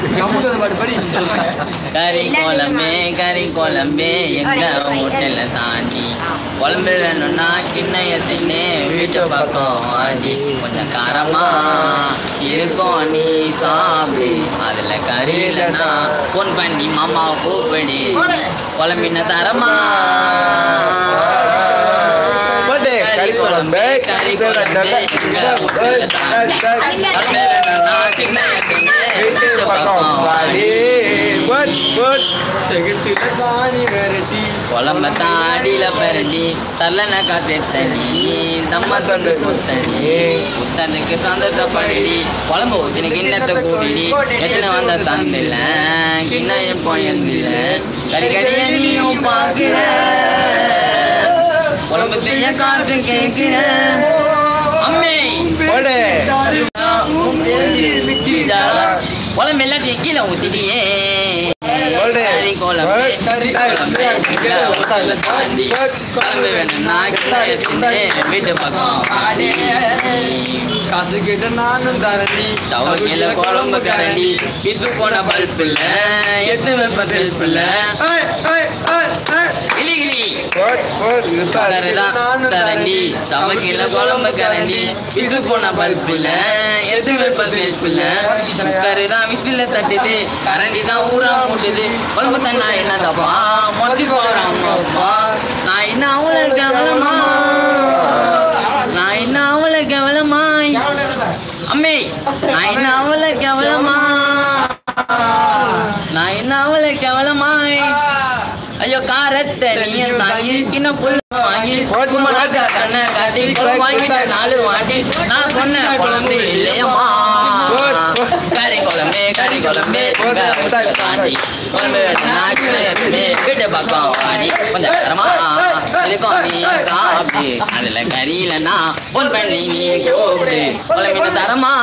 கறி குழம்பே கறி குழம்பே எங்க ஹோட்டல்ல தாண்டி குழம்பு வேணும்னா கிண்ணைய தின்னு வீட்டு பக்கம் ஆண்டி கொஞ்சம் காரமா இருக்கும் நீ சாப்பிடு அதுல கறி இல்லைன்னா ஃபோன் பண்ணி மாமா கூப்பிடு குழம்பின தரமா போடு, கறி குழம்பு, கறி குழம்பு எங்க ஹோட்டல்ல தாண்டி குழம்பு வேணும்னா கிண்ணைய தின்னு வீட்டு பக்கம் வாடி. போட், போட். குழம்ப தாடியில பரட்டி தள்ளன காத்து தண்ணி தம்ம தொண்டு குத்தனி குத்தனுக்கு சந்தோஷப்படி குழம்பு ஊத்தின கிண்ணத்தை கூட்டிடி எத்தனை வந்த தந்தில கிண்ணம் போயிருந்தில கறி கறிய நீயும் பாக்குற குழம்பு செய்ய காசு கேட்கிற அம்மே போடு. குழம்பு எல்லாத்தையும் கீழே ஊத்திட்டியே போடு. கறி குழம்பு போடு. கறி குழம்பு கீழே ஊத்தாத தாண்டி குழம்பு வேணும்னா கீழே எடுத்துட்டு வீட்டு பக்கம் வாடி. காசு கேட்ட நானும் தரண்டி தவக்கையில குழம்பு கரண்டி பிசு போன பல்ப் இல்ல எட்டு வெப்ப செல்ஃப் இல்ல கிளி கிளி போட், போட். கரதான் கரண்டி தவக்கையில குழம்பு கரண்டி பிசு போன பல்ப் இல்ல எட்டு வெப்ப செல்ஃப் இல்ல கருதான் விசில தட்டுது கரண்டி தான் ஊரா முட்டுது குழம்பு தண்ணா என்ன தப்பா மொத்தி போறான் அப்பா நான் என்ன அவளை கவலமா நான் என்ன அவளை கவலமாய் அம்மே நான் என்ன அவளை கவலமா நான் என்ன அவளை கவலமாய் ஐயோ காரத்தை நீ தாங்கி கிண்ண புள்ள வாங்கி குமலாக்கா கண்ணை காட்டி குழம்பு வாங்கிட்ட நாலு வாட்டி நான் சொன்ன குழம்பு இல்லையம்மா கறி குழம்பு கறி குழம்பு உங்க முட்டை தாண்டி குழம்பு நாக்கு வீட்டு பக்கம் வாடி கொஞ்சம் தரமா இருக்கும் நீ காப்பி அதுல கறியிலன்னா போன் பண்ணி நீ கூப்பிடு குழம்பு தரமா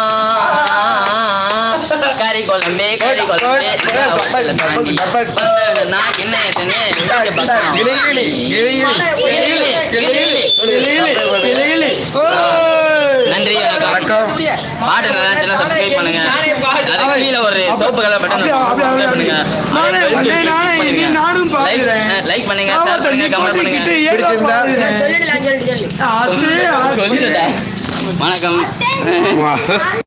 கறி குழம்பு கறி குழம்பு உங்க hotel ல தாண்டி குழம்பு நான் என்ன எத்தனை வீட்டு பக்கம் கிளி, கிளி, கிளி, கிளி. கிளி, கிளி. நன்றி வணக்கம் வணக்கம் பாட்டு நல்லா இருந்துச்சுன்னா சப்ஸ்கிரைப் பண்ணுங்க அதுக்கு கீழே ஒரு சோப்பு கலர் பட்டன் சப்ஸ்கிரைப் பண்ணுங்க நானே, நானே, நானே, இனி நானும் பார்க்கிறேன். லைக் பண்ணுங்க ஷேர் பண்ணுங்க கமெண்ட் பண்ணுங்க பிடிச்சிருந்தா? அது அது வணக்கம் வா.